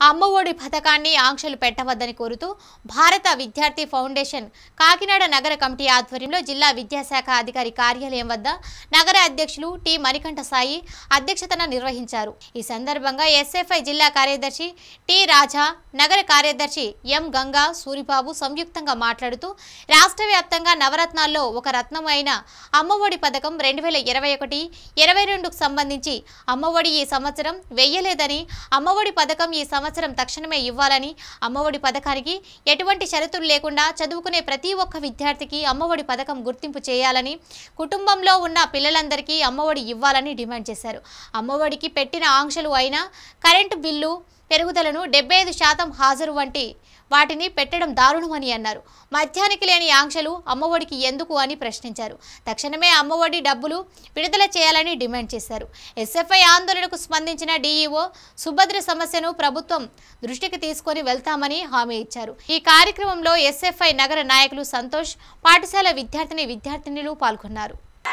అమ్మఒడి పథకాన్ని ఆంక్షలు పెట్టవద్దని కోరుతూ భారత విద్యార్థి ఫౌండేషన్ కాకినాడ నగర కమిటీ ఆధ్వర్యంలో జిల్లా విద్యాశాఖ అధికారి కార్యాలయం వద్ద నగర అధ్యక్షులు టి మణికంఠ సాయి అధ్యక్షతన నిర్వహించారు ఈ సందర్భంగా ఎస్ఎఫ్ఐ జిల్లా కార్యదర్శి టి రాజా నగర కార్యదర్శి ఎం గంగా సూరిబాబు సంయుక్తంగా మాట్లాడుతూ రాష్ట్ర వ్యాప్తంగా నవరత్నాల్లో ఒక రత్నం అయిన అమ్మఒడి పథకం రెండు వేల ఇరవై ఒకటి ఇరవై రెండుకు సంబంధించి అమ్మఒడి ఈ సంవత్సరం వెయ్యలేదని అమ్మఒడి పథకం ఈ సంవత్సరం తక్షణమే ఇవ్వాలని అమ్మఒడి పథకానికి ఎటువంటి షరతులు లేకుండా చదువుకునే ప్రతి ఒక్క విద్యార్థికి అమ్మఒడి పథకం గుర్తింపు చేయాలని కుటుంబంలో ఉన్న పిల్లలందరికీ అమ్మఒడి ఇవ్వాలని డిమాండ్ చేశారు అమ్మఒడికి పెట్టిన ఆంక్షలు అయినా కరెంటు బిల్లు పెరుగుదలను డెబ్బై ఐదు శాతం హాజరు వంటి వాటిని పెట్టడం దారుణమని అన్నారు మధ్యానికి లేని ఆంక్షలు అమ్మఒడికి ఎందుకు అని ప్రశ్నించారు తక్షణమే అమ్మఒడి డబ్బులు విడుదల చేయాలని డిమాండ్ చేశారు ఎస్ఎఫ్ఐ ఆందోళనకు స్పందించిన డీఈఓ సుభద్ర సమస్యను ప్రభుత్వం దృష్టికి తీసుకొని వెళ్తామని హామీ ఇచ్చారు ఈ కార్యక్రమంలో ఎస్ఎఫ్ఐ నగర నాయకులు సంతోష్ పాఠశాల విద్యార్థిని విద్యార్థినులు పాల్గొన్నారు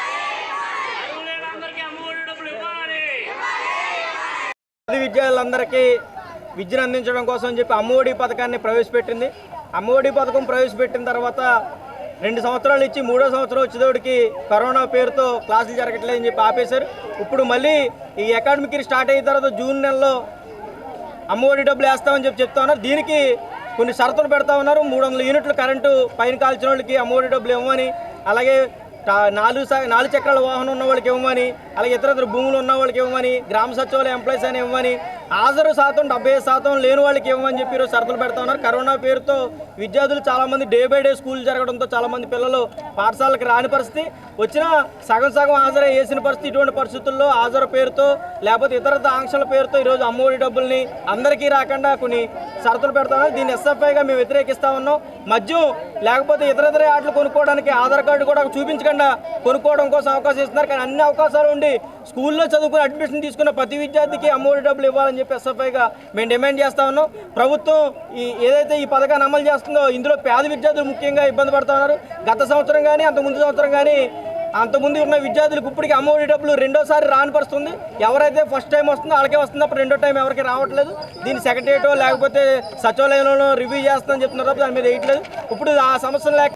అందరికీ అమ్మఒడి డబ్బులు ఇవ్వాలి పేద విద్యార్థులందరికీ విద్యను అందించడం కోసం అని చెప్పి అమ్మఒడి పథకాన్ని ప్రవేశపెట్టింది అమ్మఒడి పథకం ప్రవేశపెట్టిన తర్వాత రెండు సంవత్సరాలు ఇచ్చి మూడో సంవత్సరం వచ్చేటోడికి కరోనా పేరుతో క్లాసులు జరగట్లేదని చెప్పి ఆపేశారు ఇప్పుడు మళ్ళీ ఈ అకాడమిక్ ఇయర్ స్టార్ట్ అయిన తర్వాత జూన్ నెలలో అమ్మఒడి డబ్బులు వేస్తామని చెప్పి చెప్తా ఉన్నారు దీనికి కొన్ని షరతులు పెడతా ఉన్నారు మూడు వందల యూనిట్లు కరెంటు పైన కాల్చిన వాళ్ళకి అమ్మఒడి డబ్బులు ఇవ్వమని అలాగే టా- నాలుగు స- నాలుగు చక్రాల వాహనం ఉన్న వాళ్ళకి ఇవ్వమని అలాగే ఇతర ఇతర భూములు ఉన్న వాళ్ళకి ఇవ్వమని గ్రామ సచివాలయ ఎంప్లాయీస్ అని ఇవ్వమని హాజరు శాతం డెబ్బై ఐదు శాతం లేని వాళ్ళకి ఇవ్వమని చెప్పి ఈరోజు షరతులు పెడతా ఉన్నారు కరోనా పేరుతో విద్యార్థులు చాలామంది డే బై డే స్కూల్ జరగడంతో చాలామంది పిల్లలు పాఠశాలకు రాని పరిస్థితి వచ్చిన సగం సగం హాజరై వేసిన పరిస్థితి ఇటువంటి పరిస్థితుల్లో హాజరు పేరుతో లేకపోతే ఇతర ఆంక్షల పేరుతో ఈరోజు అమ్మఒడి డబ్బుల్ని అందరికీ రాకుండా కొన్ని షరతులు పెడతాను దీన్ని ఎస్ఎఫ్ఐగా మేము వ్యతిరేకిస్తా ఉన్నాం మద్యం లేకపోతే ఇతర ఇతర ఆటలు కొనుక్కోవడానికి ఆధార్ కార్డు కూడా చూపించకుండా కొనుక్కోవడం కోసం అవకాశం ఇస్తున్నారు కానీ అన్ని అవకాశాలు ఉండి స్కూల్లో చదువుకుని అడ్మిషన్ తీసుకున్న ప్రతి విద్యార్థికి అమ్మఒడి డబ్బులు ఇవ్వాలని చెప్పి ఎస్ఎఫ్ఐగా మేము డిమాండ్ చేస్తా ఉన్నాం ప్రభుత్వం ఈ ఏదైతే ఈ పథకాన్ని అమలు చేస్తుందో ఇందులో పేద విద్యార్థులు ముఖ్యంగా ఇబ్బంది పడుతూ ఉన్నారు గత సంవత్సరం కానీ అంత ముందు సంవత్సరం కానీ అంతకుముందు ఉన్న విద్యార్థులకు ఇప్పటికి అమ్మఒడి డబ్బులు రెండోసారి రాని పరుస్తుంది ఎవరైతే ఫస్ట్ టైం వస్తుందో వాళ్ళకే వస్తుంది అప్పుడు రెండో టైం ఎవరికి రావట్లేదు దీని సెక్రటరియటో లేకపోతే సచివాలయంలో రివ్యూ చేస్తుందని చెప్తున్నారు తప్ప దాని మీద వేయట్లేదు ఇప్పుడు ఆ సమస్యలు లేక